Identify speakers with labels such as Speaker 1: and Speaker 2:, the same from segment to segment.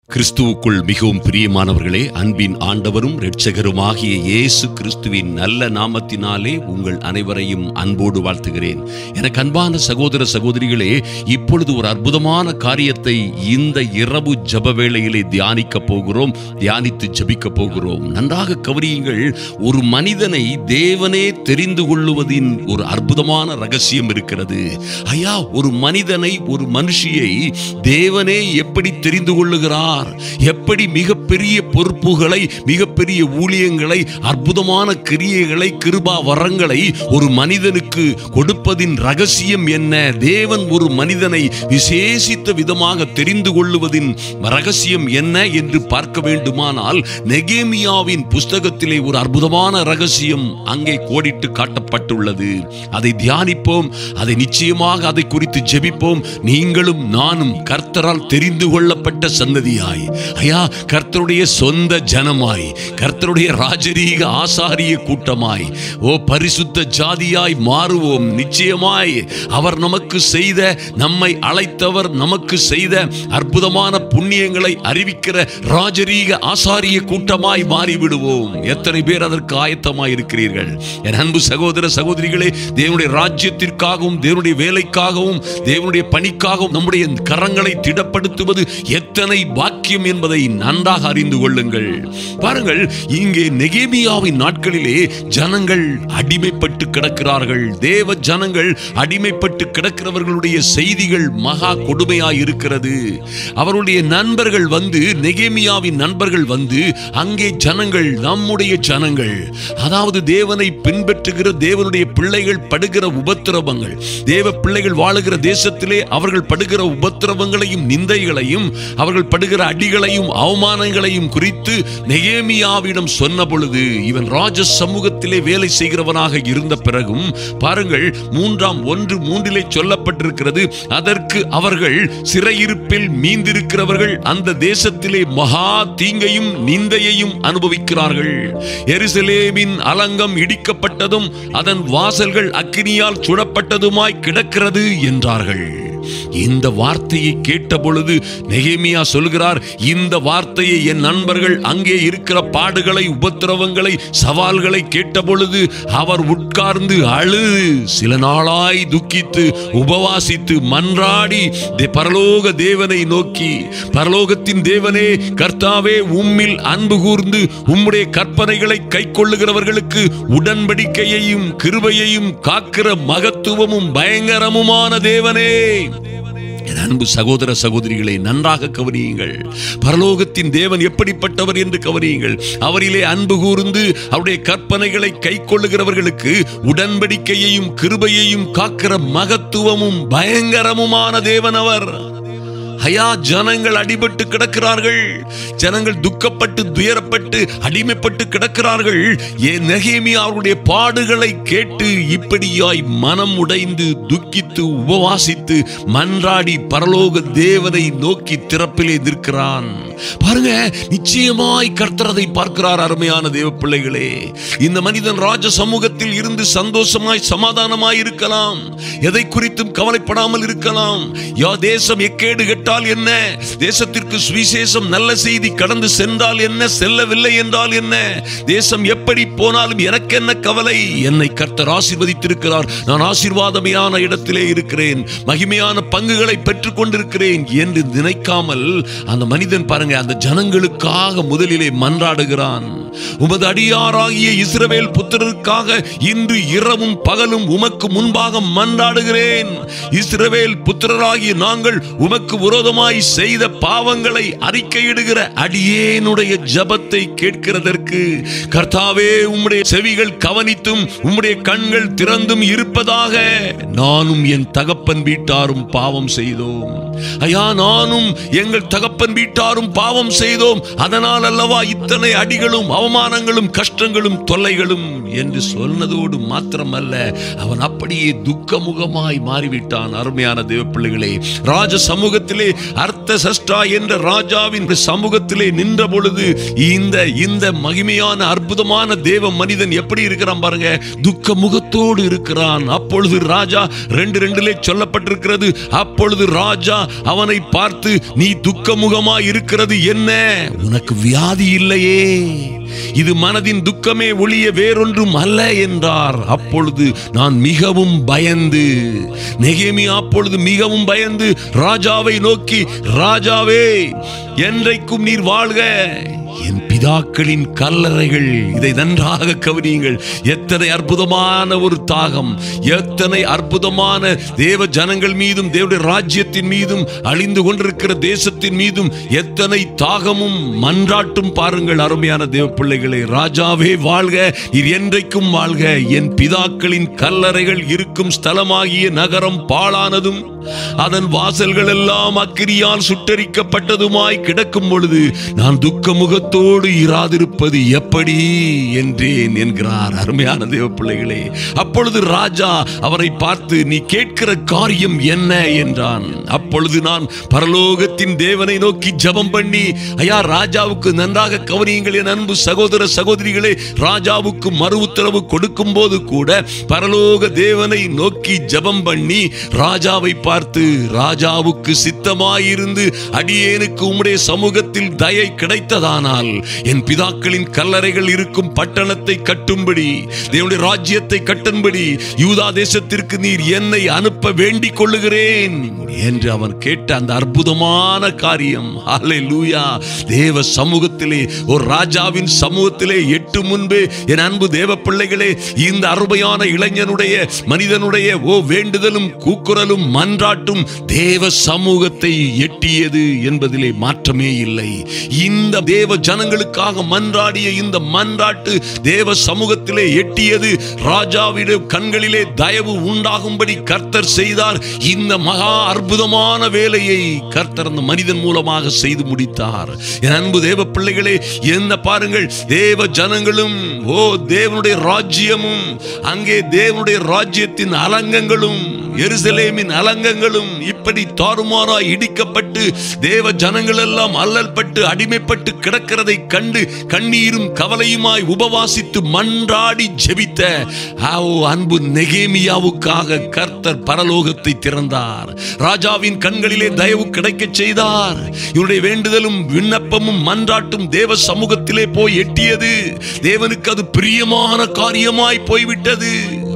Speaker 1: கிறிஸ்துவுக்குள் மிகவும் பிரியமானவர்களே அன்பின் ஆண்டவரும் இரட்சகருமாகிய இயேசு கிறிஸ்துவின் நல்ல நாமத்தினாலே உங்கள் அனைவரையும் அன்போடு வாழ்த்துகிறேன் எனக்கு அன்பான சகோதர சகோதரிகளே இப்பொழுது ஒரு அற்புதமான காரியத்தை இந்த இரவு ஜப வேளையிலே தியானிக்க போகிறோம் தியானித்து ஜபிக்க போகிறோம் நன்றாக கவனியுங்கள் ஒரு மனிதனை தேவனே தெரிந்து கொள்ளுவதின் ஒரு அற்புதமான ரகசியம் இருக்கிறது ஐயா ஒரு மனிதனை ஒரு மனுஷியை தேவனே எப்படி தெரிந்து கொள்ளுகிறார் எப்படி மிகப்பெரிய பொறுப்புகளை மிகப்பெரிய ஊழியங்களை அற்புதமான கிரியைகளை கிருபா வரங்களை ஒரு மனிதனுக்கு கொடுப்பதின் ரகசியம் என்ன தேவன் ஒரு மனிதனை விசேஷித்த விதமாக தெரிந்து கொள்ளுவதின் ரகசியம் என்ன என்று பார்க்க வேண்டுமானால் நெகேமியாவின் புஸ்தகத்திலே ஒரு அற்புதமான ரகசியம் அங்கே கோடிட்டு காட்டப்பட்டுள்ளது அதை தியானிப்போம் அதை நிச்சயமாக அதை குறித்து ஜெபிப்போம் நீங்களும் நானும் கர்த்தரால் தெரிந்து கொள்ளப்பட்ட சந்ததியாய் ஐயா கர்த்தருடைய சொந்த ஜனமாய் கர்த்தருடைய ராஜரீக ஆசாரிய கூட்டமாய் ஓ பரிசுத்த ஜாதியாய் மாறுவோம் நிச்சயமாய் அவர் நமக்கு செய்த நம்மை அழைத்தவர் நமக்கு செய்த அற்புதமான புண்ணியங்களை அறிவிக்கிற ராஜரீக ஆசாரிய கூட்டமாய் மாறிவிடுவோம் எத்தனை பேர் அதற்கு ஆயத்தமாய் இருக்கிறீர்கள் என் அன்பு சகோதர சகோதரிகளே தேவனுடைய ராஜ்யத்திற்காகவும் தேவனுடைய வேலைக்காகவும் தேவனுடைய பணிக்காகவும் நம்முடைய கரங்களை திடப்படுத்துவது எத்தனை பாக்கியம் என்பதை நன்றாக அறிந்து கொள்ளுங்கள் பாருங்கள் இங்கே நெகேமியாவின் நாட்களிலே ஜனங்கள் அடிமைப்பட்டு கிடக்கிறார்கள் தேவ ஜனங்கள் அடிமைப்பட்டு கிடக்கிறவர்களுடைய செய்திகள் மகா கொடுமையாய் இருக்கிறது அவருடைய நண்பர்கள் வந்து நெகேமியாவின் நண்பர்கள் வந்து அங்கே ஜனங்கள் நம்முடைய ஜனங்கள் அதாவது தேவனை பின்பற்றுகிற தேவனுடைய பிள்ளைகள் படுகிற உபத்திரவங்கள் தேவ பிள்ளைகள் வாழுகிற தேசத்திலே அவர்கள் படுகிற உபத்திரவங்களையும் நிந்தைகளையும் அவர்கள் படுகிற அடிகளையும் அவமானங்களையும் குறித்து நெகேமியாவிடம் சொன்ன பொழுது இவன் ராஜ சமூகத்திலே வேலை செய்கிறவனாக இருந்த பிறகும் பாருங்கள் மூன்றாம் ஒன்று மூன்றிலே சொல்லப்பட்டிருக்கிறது அதற்கு அவர்கள் சிறையிருப்பில் மீந்திருக்கிறவர்கள் அந்த தேசத்திலே மகா தீங்கையும் நிந்தையையும் அனுபவிக்கிறார்கள் எருசலேமின் அலங்கம் இடிக்கப்பட்டதும் அதன் வாசல்கள் அக்கினியால் சுடப்பட்டதுமாய் கிடக்கிறது என்றார்கள் இந்த வார்த்தையை கேட்ட பொழுது நெகேமியா சொல்கிறார் இந்த வார்த்தையை என் நண்பர்கள் அங்கே இருக்கிற பாடுகளை உபத்திரவங்களை சவால்களை கேட்ட பொழுது அவர் உட்கார்ந்து அழுது சில நாளாய் துக்கித்து உபவாசித்து மன்றாடி தே- பரலோக தேவனை நோக்கி பரலோகத்தின் தேவனே கர்த்தாவே உம்மில் அன்பு கூர்ந்து உம்முடைய கற்பனைகளை கைக்கொள்ளுகிறவர்களுக்கு உடன்படிக்கையையும் கிருபையையும் காக்கிற மகத்துவமும் பயங்கரமுமான தேவனே என் அன்பு சகோதர சகோதரிகளை நன்றாக கவனியுங்கள் பரலோகத்தின் தேவன் எப்படிப்பட்டவர் என்று கவனியுங்கள் அவரிலே அன்பு கூர்ந்து அவருடைய கற்பனைகளை கைக்கொள்ளுகிறவர்களுக்கு உடன்படிக்கையையும் கிருபையையும் காக்கிற மகத்துவமும் பயங்கரமுமான தேவன் அவர் ஐயா ஜனங்கள் அடிபட்டு கிடக்கிறார்கள் ஜனங்கள் துக்கப்பட்டு துயரப்பட்டு அடிமைப்பட்டு கிடக்கிறார்கள் ஏன் நெகேமியா அவருடைய பாடுகளை கேட்டு இப்படியாய் மனம் உடைந்து துக்கித்து உபவாசித்து மன்றாடி பரலோக தேவனை நோக்கி திறப்பிலே நிற்கிறான் பாருங்க நிச்சயமாய் கர்த்தர் அதை பார்க்கிறார் அருமையான தேவ பிள்ளைகளே இந்த மனிதன் ராஜ சமூகத்தில் இருந்து சந்தோஷமாய் சமாதானமாய் இருக்கலாம் எதை குறித்தும் கவலைப்படாமல் இருக்கலாம் யா தேசம் எக்கேடு கெட்டால் என்ன தேசத்திற்கு சுவிசேஷம் நல்ல செய்தி கடந்து சென்றால் என்ன செல்லவில்லை என்றால் என்ன தேசம் எப்படி போனாலும் எனக்கு என்ன கவலை என்னை கர்த்தர் ஆசீர்வதித்திருக்கிறார் நான் ஆசீர்வாதமையான இடத்திலே இருக்கிறேன் மகிமையான பங்குகளை பெற்றுக் கொண்டிருக்கிறேன் என்று நினைக்காமல் அந்த மனிதன் பாருங்க அந்த ஜனங்களுக்காக முதலிலே மன்றாடுகிறான் உமது அடியாராகிய இஸ்ரவேல் புத்திரருக்காக இன்று இரவும் பகலும் உமக்கு முன்பாக மன்றாடுகிறேன் இஸ்ரவேல் புத்திரராகிய நாங்கள் உமக்கு விரோதமாய் செய்த பாவங்களை அறிக்கையிடுகிற அடியேனுடைய ஜபத்தை கேட்கிறதற்கு கர்த்தாவே உம்முடைய செவிகள் கவனித்தும் உம்முடைய கண்கள் திறந்தும் இருப்பதாக நானும் என் தகப்பன் வீட்டாரும் பாவம் செய்தோம் ஐயா நானும் எங்கள் தகப்பன் வீட்டாரும் பாவம் செய்தோம் அதனால் அல்லவா இத்தனை அடிகளும் அவமானங்களும் கஷ்டங்களும் தொல்லைகளும் என்று சொன்னதோடு மாத்திரமல்ல அவன் அப்படியே துக்கமுகமாய் மாறிவிட்டான் அருமையான தேவ பிள்ளைகளே ராஜ சமூகத்திலே அர்த்த அர்த்த சஷ்டா என்ற ராஜாவின் சமூகத்திலே நின்ற பொழுது இந்த இந்த மகிமையான அற்புதமான தேவ மனிதன் எப்படி இருக்கிறான் பாருங்க துக்க முகத்தோடு இருக்கிறான் அப்பொழுது ராஜா ரெண்டு ரெண்டிலே சொல்லப்பட்டிருக்கிறது அப்பொழுது ராஜா அவனை பார்த்து நீ துக்க முகமா இருக்கிறது என்ன உனக்கு வியாதி இல்லையே இது மனதின் துக்கமே ஒளிய வேறொன்றும் அல்ல என்றார் அப்பொழுது நான் மிகவும் பயந்து நெகேமியா அப்பொழுது மிகவும் பயந்து ராஜாவை நோக்கி ராஜாவே என்றைக்கும் நீர் வாழ்க என் பிதாக்களின் கல்லறைகள் இதை நன்றாக கவனியுங்கள் எத்தனை அற்புதமான ஒரு தாகம் எத்தனை அற்புதமான தேவ ஜனங்கள் மீதும் தேவனுடைய ராஜ்யத்தின் மீதும் அழிந்து கொண்டிருக்கிற தேசத்தின் மீதும் எத்தனை தாகமும் மன்றாட்டும் பாருங்கள் அருமையான தேவ பிள்ளைகளே ராஜாவே வாழ்க நீர் என்றைக்கும் வாழ்க என் பிதாக்களின் கல்லறைகள் இருக்கும் ஸ்தலமாகிய நகரம் பாழானதும் அதன் வாசல்கள் எல்லாம் அக்கிரியால் சுட்டரிக்கப்பட்டதுமாய் கிடக்கும் பொழுது நான் துக்க முகத்தோடு இராதிருப்பது எப்படி என்றேன் என்கிறார் அருமையான தேவ பிள்ளைகளே அப்பொழுது ராஜா அவரை பார்த்து நீ கேட்கிற காரியம் என்ன என்றான் அப்பொழுது நான் பரலோகத்தின் தேவனை நோக்கி ஜெபம் பண்ணி ஐயா ராஜாவுக்கு நன்றாக கவனியுங்கள் என் அன்பு சகோதர சகோதரிகளே ராஜாவுக்கு மறு உத்தரவு கொடுக்கும் போது கூட பரலோக தேவனை நோக்கி ஜெபம் பண்ணி ராஜாவை பார்த்து ராஜாவுக்கு சித்தமாயிருந்து அடியேனுக்கு உம்முடைய சமூகத்தில் தயை கிடைத்ததானால் என் பிதாக்களின் கல்லறைகள் இருக்கும் பட்டணத்தை கட்டும்படி தேவனுடைய ராஜ்யத்தை கட்டும்படி யூதா தேசத்திற்கு நீர் என்னை அனுப்ப வேண்டிக் கொள்ளுகிறேன் என்று அவன் கேட்ட அந்த அற்புதமான காரியம் ஹalleluya தேவ சமூகத்திலே ஒரு ராஜாவின் சமூகத்திலே எட்டு முன்பே என் அன்பு தேவ பிள்ளைகளே இந்த அருமையான இளைஞனுடைய மனிதனுடைய ஓ வேண்டுதலும் கூக்குரலும் மன்றாட்டும் தேவ சமூகத்தை எட்டியது என்பதிலே மாற்றமே இல்லை இந்த தேவ ஜனங்களுக்காக மன்றாடிய இந்த மன்றாட்டு தேவ சமூகத்திலே எட்டியது ராஜாவிட கண்களிலே தயவு உண்டாகும்படி கர்த்தர் செய்தார் இந்த மகா அற்புதமான வேலையை கர்த்தர் அந்த மனிதன் மூலமாக செய்து முடித்தார் என் அன்பு தேவ பிள்ளைகளே என்ன பாருங்கள் தேவ ஜனங்களும் ஓ தேவனுடைய ராஜ்யமும் அங்கே தேவனுடைய ராஜ்யத்தின் அலங்கங்களும் எருசலேமின் அலங்கங்களும் இப்படி தாறுமாறாய் இடிக்கப்பட்டு தேவ ஜனங்கள் எல்லாம் அல்லல்பட்டு அடிமைப்பட்டு கிடக்கிறதை கண்டு கண்ணீரும் கவலையுமாய் உபவாசித்து மன்றாடி ஜெபித்த ஆவோ அன்பு நெகேமியாவுக்காக கர்த்தர் பரலோகத்தை திறந்தார் ராஜாவின் கண்களிலே தயவு கிடைக்கச் செய்தார் இவருடைய வேண்டுதலும் விண்ணப்பமும் மன்றாட்டும் தேவ சமூகத்திலே போய் எட்டியது தேவனுக்கு அது பிரியமான காரியமாய் போய்விட்டது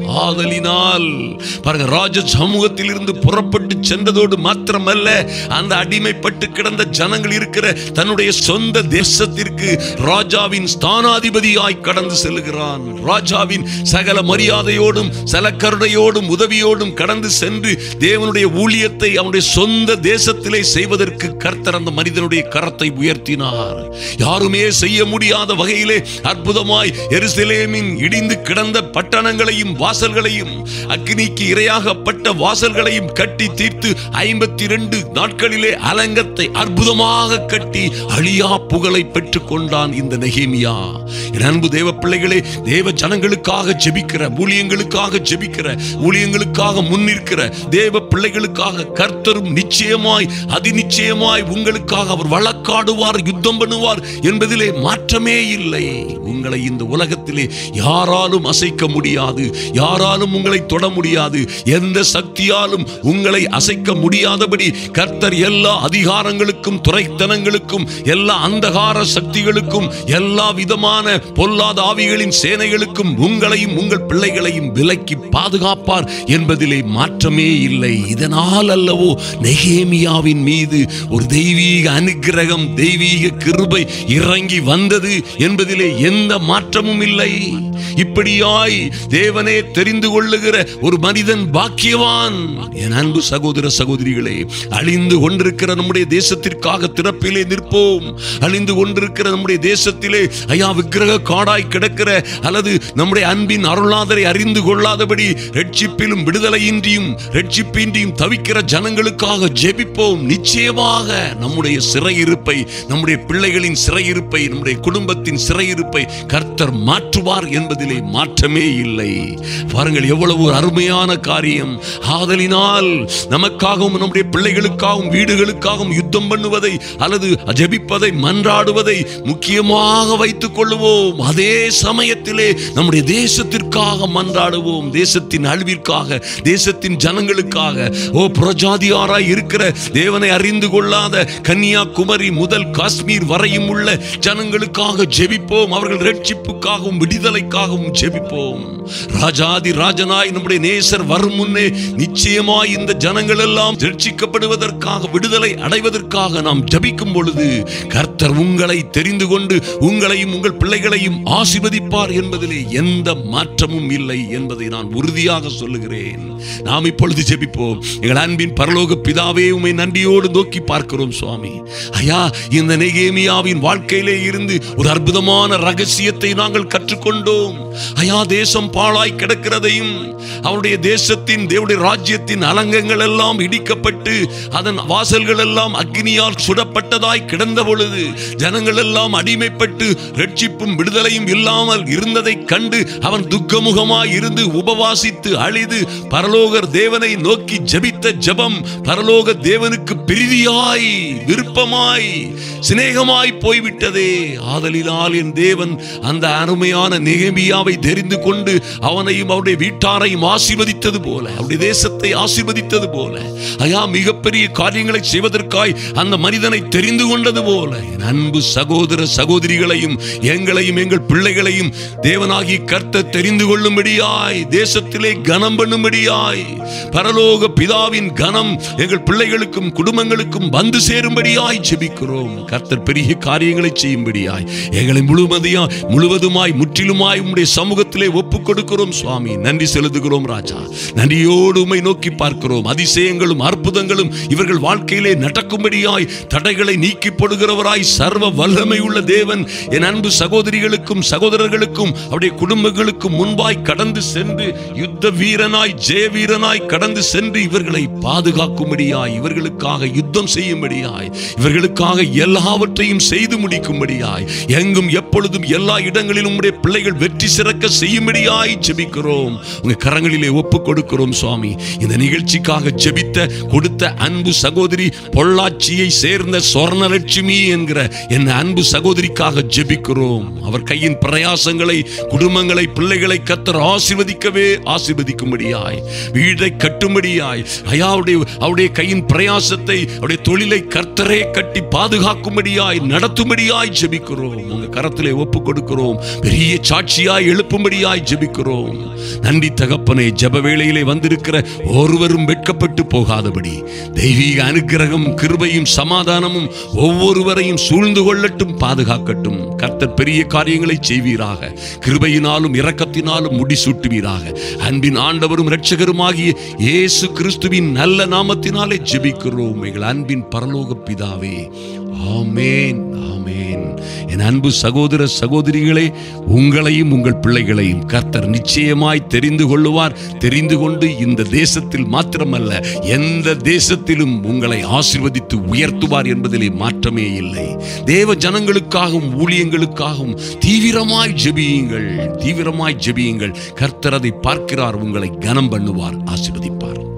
Speaker 1: ஆதலினால் பாருங்க ராஜ சமூகத்தில் இருந்து புறப்பட்டு சென்றதோடு மாத்திரமல்ல அந்த அடிமைப்பட்டு கிடந்த ஜனங்கள் இருக்கிற தன்னுடைய சொந்த தேசத்திற்கு ராஜாவின் ஸ்தானாதிபதியாய் கடந்து செல்கிறான் ராஜாவின் சகல மரியாதையோடும் சலக்கருணையோடும் உதவியோடும் கடந்து சென்று தேவனுடைய ஊழியத்தை அவனுடைய சொந்த தேசத்திலே செய்வதற்கு கர்த்தர் அந்த மனிதனுடைய கரத்தை உயர்த்தினார் யாருமே செய்ய முடியாத வகையிலே அற்புதமாய் எருசலேமின் இடிந்து கிடந்த பட்டணங்களையும் வாசல்களையும் அக்னிக்கு இரையாகப்பட்ட வாசல்களையும் கட்டி தீர்த்து ஐம்பத்தி இரண்டு நாட்களிலே அலங்கத்தை அற்புதமாக கட்டி அழியா புகழை பெற்றுக் கொண்டான் இந்த நெகேமியா என் அன்பு தேவ பிள்ளைகளே தேவ ஜனங்களுக்காக ஜெபிக்கிற ஊழியங்களுக்காக ஜெபிக்கிற ஊழியங்களுக்காக முன்னிற்கிற தேவ பிள்ளைகளுக்காக கர்த்தரும் நிச்சயமாய் அதிநிச்சயமாய் உங்களுக்காக அவர் வழக்காடுவார் யுத்தம் பண்ணுவார் என்பதிலே மாற்றமே இல்லை உங்களை இந்த உலகத்திலே யாராலும் அசைக்க முடியாது யாராலும் உங்களை தொட முடியாது எந்த சக்தியாலும் உங்களை அசைக்க முடியாதபடி கர்த்தர் எல்லா அதிகாரங்களுக்கும் துறைத்தனங்களுக்கும் எல்லா அந்தகார சக்திகளுக்கும் எல்லா விதமான பொல்லாத ஆவிகளின் சேனைகளுக்கும் உங்களையும் உங்கள் பிள்ளைகளையும் விலக்கி பாதுகாப்பார் என்பதிலே மாற்றமே இல்லை இதனால் அல்லவோ நெகேமியாவின் மீது ஒரு தெய்வீக அனுக்கிரகம் தெய்வீக கிருபை இறங்கி வந்தது என்பதிலே எந்த மாற்றமும் இல்லை இப்படியாய் தேவனே தெரிந்து கொள்ளுகிற ஒரு மனிதன் பாக்கியவான் என் அன்பு சகோதர சகோதரிகளே அழிந்து கொண்டிருக்கிற நம்முடைய தேசத்திற்காக திறப்பிலே நிற்போம் அழிந்து கொண்டிருக்கிற நம்முடைய தேசத்திலே ஐயா விக்கிரக காடாய் கிடக்கிற அல்லது நம்முடைய அன்பின் அருளாதரை அறிந்து கொள்ளாதபடி ரட்சிப்பிலும் விடுதலையின்றியும் ரட்சிப்பின்றியும் தவிக்கிற ஜனங்களுக்காக ஜெபிப்போம் நிச்சயமாக நம்முடைய சிறையிருப்பை நம்முடைய பிள்ளைகளின் சிறையிருப்பை நம்முடைய குடும்பத்தின் சிறையிருப்பை கர்த்தர் மாற்றுவார் என்பது என்பதிலே மாற்றமே இல்லை பாருங்கள் எவ்வளவு ஒரு அருமையான காரியம் ஆதலினால் நமக்காகவும் நம்முடைய பிள்ளைகளுக்காகவும் வீடுகளுக்காகவும் யுத்தம் பண்ணுவதை அல்லது ஜெபிப்பதை மன்றாடுவதை முக்கியமாக வைத்துக் கொள்ளுவோம் அதே சமயத்திலே நம்முடைய தேசத்திற்காக மன்றாடுவோம் தேசத்தின் அழிவிற்காக தேசத்தின் ஜனங்களுக்காக ஓ புறஜாதியாராய் இருக்கிற தேவனை அறிந்து கொள்ளாத கன்னியாகுமரி முதல் காஷ்மீர் வரையும் உள்ள ஜனங்களுக்காக ஜெபிப்போம் அவர்கள் ரட்சிப்புக்காகவும் விடுதலைக்காகவும் ஜெபிப்போம் ராஜாதி ராஜனாய் நம்முடைய நேசர் வரும் முன்னே நிச்சயமாய் இந்த ஜனங்கள் எல்லாம் ரட்சிக்கப்படுவதற்காக விடுதலை அடைவதற்காக நாம் ஜபிக்கும் பொழுது கர்த்தர் உங்களை தெரிந்து கொண்டு உங்களையும் உங்கள் பிள்ளைகளையும் ஆசிர்வதிப்பார் என்பதிலே எந்த மாற்றமும் இல்லை என்பதை நான் உறுதியாக சொல்லுகிறேன் நாம் இப்பொழுது ஜெபிப்போம் எங்கள் அன்பின் பரலோக பிதாவே உமை நன்றியோடு நோக்கி பார்க்கிறோம் சுவாமி ஐயா இந்த நெகேமியாவின் வாழ்க்கையிலே இருந்து ஒரு அற்புதமான ரகசியத்தை நாங்கள் கற்றுக்கொண்டோம் ஐயா தேசம் பாழாய் கிடக்கிறதையும் அவருடைய தேசத்தின் தேவனுடைய ராஜ்யத்தின் அலங்கங்கள் எல்லாம் இடிக்கப்பட்டு அதன் வாசல்கள் எல்லாம் அக்னியால் சுடப்பட்டதாய் கிடந்த பொழுது ஜனங்கள் எல்லாம் அடிமைப்பட்டு ரட்சிப்பும் விடுதலையும் இல்லாமல் இருந்ததை கண்டு அவன் துக்கமுகமாய் இருந்து உபவாசித்து அழிது பரலோகர் தேவனை நோக்கி ஜெபித்த ஜெபம் பரலோக தேவனுக்கு பிரிதியாய் விருப்பமாய் சிநேகமாய் போய்விட்டதே ஆதலினால் என் தேவன் அந்த அருமையான நெகமியாவை தெரிந்து கொண்டு அவனையும் அவருடைய வீட்டாரையும் ஆசீர்வதித்தது போல அவருடைய தேசத்தை ஆசீர்வதித்தது போல ஐயா மிகப்பெரிய காரியங்களை செய்வதற்காய் அந்த மனிதனை தெரிந்து கொண்டது போல என் அன்பு சகோதர சகோதரிகளையும் எங்களையும் எங்கள் பிள்ளைகளையும் தேவனாகி கர்த்த தெரிந்து கொள்ளும்படியாய் தேசத்திலே கனம் பண்ணும்படியாய் பரலோக பிதாவின் கனம் எங்கள் பிள்ளைகளுக்கும் குடும்பங்களுக்கும் வந்து சேரும்படியாய் ஜெபிக்கிறோம் கர்த்தர் பெரிய காரியங்களை செய்யும்படியாய் எங்களை முழுமதியா முழுவதுமாய் முற்றிலுமாய் உம்முடைய சமூகத்திலே ஒப்புக் கொடுக்கிறோம் சுவாமி நன்றி செலுத்துகிறோம் ராஜா நன்றியோடு உம்மை நோக்கி பார்க்கிறோம் அதிசயங்களும் அற்புதங்களும் இவர்கள் வாழ்க்கையிலே நடக்கும்படியாய் தடைகளை நீக்கி போடுகிறவராய் சர்வ வல்லமை உள்ள தேவன் என் அன்பு சகோதரிகளுக்கும் சகோதரர்களுக்கும் அவருடைய குடும்பங்களுக்கும் முன்பாய் கடந்து சென்று யுத்த வீரனாய் ஜெய வீரனாய் கடந்து சென்று இவர்களை பாதுகாக்கும்படியாய் இவர்களுக்காக யுத்தம் செய்யும்படியாய் இவர்களுக்காக எல்லாவற்றையும் செய்து முடிக்கும்படியாய் எங்கும் எப்பொழுதும் எல்லா இடங்களிலும் உடைய பிள்ளைகள் வெற்றி சிறக்க செய்யும்படியாய் ஜெபிக்கிறோம் உங்க கரங்களிலே ஒப்பு கொடுக்கிறோம் சுவாமி இந்த நிகழ்ச்சிக்காக ஜெபித்த கொடுத்த அன்பு சகோதரி பொள்ளாச்சியை சேர்ந்த சொர்ணலட்சுமி என்கிற என் அன்பு சகோதரிக்காக ஜெபிக்கிறோம் அவர் கையின் பிரயாசங்களை குடும்பங்களை பிள்ளைகளை கத்தர் ஆசீர்வதிக்கவே ஆசீர்வதிக்கும்படியாய் வீடை கட்டும்படியாய் ஐயா அவருடைய அவருடைய கையின் பிரயாசத்தை அவருடைய தொழிலை கர்த்தரே கட்டி பாதுகாக்கும்படியாய் நடத்தும்படியாய் ஜெபிக்கிறோம் உங்க கரத்திலே ஒப்பு கொடுக்கிறோம் பெரிய சாட்சியாய் எழுப்பும்படியாய் ஜெபிக்கிறோம் நன்றி தகப்பனே ஜெப வேளையிலே வந்திருக்கிற ஒருவரும் வெட்கப்பட்டு போகாதபடி தெய்வீக அனுக்கிரகம் கிருபையும் சமாதானமும் ஒவ்வொருவரையும் சூழ்ந்து கொள்ளட்டும் பாதுகாக்கட்டும் கர்த்தர் பெரிய காரியங்களை செய்வீராக கிருபையினாலும் இரக்கத்தினாலும் முடிசூட்டுவீராக அன்பின் ஆண்டவரும் இரட்சகருமாகிய இயேசு கிறிஸ்துவின் நல்ல நாமத்தினாலே ஜெபிக்கிறோம் எங்கள் அன்பின் பரலோக பிதாவே ஆமேன் ஆமேன் என் அன்பு சகோதர சகோதரிகளே உங்களையும் உங்கள் பிள்ளைகளையும் கர்த்தர் நிச்சயமாய் தெரிந்து கொள்ளுவார் தெரிந்து கொண்டு இந்த தேசத்தில் மாத்திரமல்ல எந்த தேசத்திலும் உங்களை ஆசீர்வதித்து உயர்த்துவார் என்பதிலே மாற்றமே இல்லை தேவ ஜனங்களுக்காகவும் ஊழியங்களுக்காகவும் தீவிரமாய் ஜெபியுங்கள் தீவிரமாய் ஜெபியுங்கள் கர்த்தர் அதை பார்க்கிறார் உங்களை கனம் பண்ணுவார் ஆசீர்வதிப்பார்